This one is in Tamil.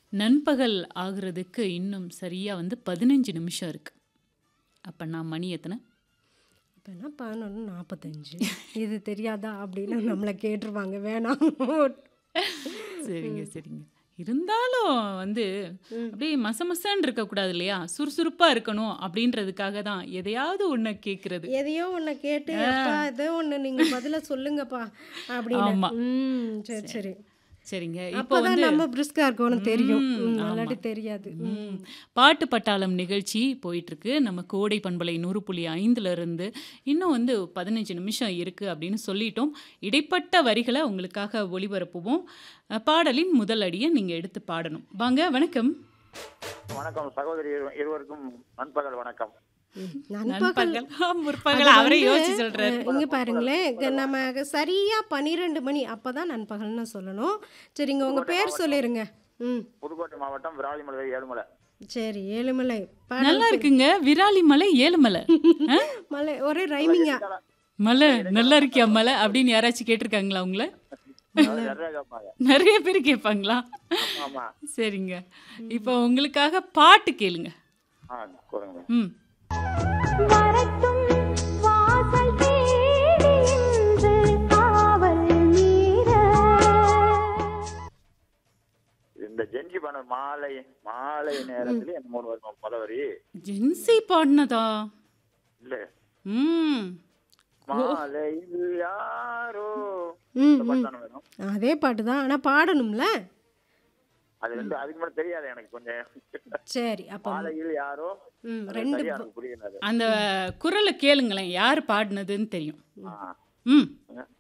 நண்பகல் ஆகுறதுக்கு இன்னும் சரியா வந்து 15 நிமிஷம் இருக்கு. அப்பன்னா மணி எத்தன? இப்பன்னா 11:45 இது தெரியாதா? அப்படின்னு நம்மள கேட்டுருவாங்க. வேணாம். சரிங்க, ம். சரிங்க. இருந்தாலும் வந்து ம். அப்படியே மசமசன்னு இருக்கக்கூடாது இல்லையா? சுறுசுறுப்பா இருக்கணும் அப்படின்றதுக்காக தான் எதையாவது ஒண்ண கேட்கிறது. எதையோ ஒண்ண கேட்டு, ஆ. "அப்பா ஏதோ ஒண்ணு நீங்க பதில சொல்லுங்கப்பா" அப்படின்னு. ஆமா. ம். சரி, சரி. சரி. சரிங்க. இப்போ அப்பதான் வந்து நம்ம பிரிஸ்கா இருக்கோம்னு தெரியும். ம். ம். ஆமா. இல்லாட்டி தெரியாது. ம். ம். பாட்டு பட்டாளம் நிகழ்ச்சி போயிட்டுருக்கு. நம்ம கோடை பண்பலை 100.5ல இருந்து இன்னும் வந்து 15 நிமிஷம் இருக்கு அப்படின்னு சொல்லிட்டோம். இடைப்பட்ட வரிகள உங்களுக்காக ஒளிபரப்புவோம். அ பாடலின் முதல் அடிய நீங்க எடுத்து பாடணும். வாங்க, வணக்கம். வணக்கம் சகோதரி இரு- இருவருக்கும் நண்பகல் வணக்கம் ம். நண்பகல் நண்பகல், அது முற்பகல் அவரே வந்து யோசிச்சு அ சொல்றாரு. இங்க பாருங்களேன். க நம்ம சரியா 12 மணி அப்பதான் நண்பகல்னு சொல்லணும். சரிங்க. உங்க புதுக்கோட்டை பேர் மாவட்டம் சொல்லிருங்க. ம். புதுக்கோட்டை மாவட்டம் விராலிமலை ஏழுமலை சரி. ஏழுமலை. நல்லா பாடலுக்கு இருக்குங்க. விராலி மலை, ஏழுமலை. அ? மலை ஒரே ரைமிங்கா. மலை நல்லா இருக்கியா மலை அப்படின்னு யாராச்சும் கேட்டிருக்காங்களா உங்கள? அதாவது நிறைய கேட்பாங்க நிறைய பேர் கேட்பாங்களா? ஆமா சரிங்க. இப்போ உங்களுக்காக பாட்டு கேளுங்க. ஆ கொடுங்க ம். வரட்டும் வாசல் தேடி இன்று காவல் மீற இந்த ஜென்சி பண்ண மாலை மாலை நேரத்துல என்ன மூணு வருஷம் முத வரி ஜென்சி பாடினதா? இல்ல ம். ஓ. மாலையில் யாரோ ம். இந்த ம். பாட்டு தானே வேணும் அதே பாட்டு தான். ஆனா பாடணும்ல? அது வந்து அதுக்கு மேல தெரியாது எனக்கு கொஞ்சம் சரி. அப்ப மாலையில் யாரோ ம். அது 2 சரியா ப எனக்கு புரியல அது அந்த குரல கேளுங்களேன். யார் பாடுனதுன்னு தெரியும். ஆ. ம்.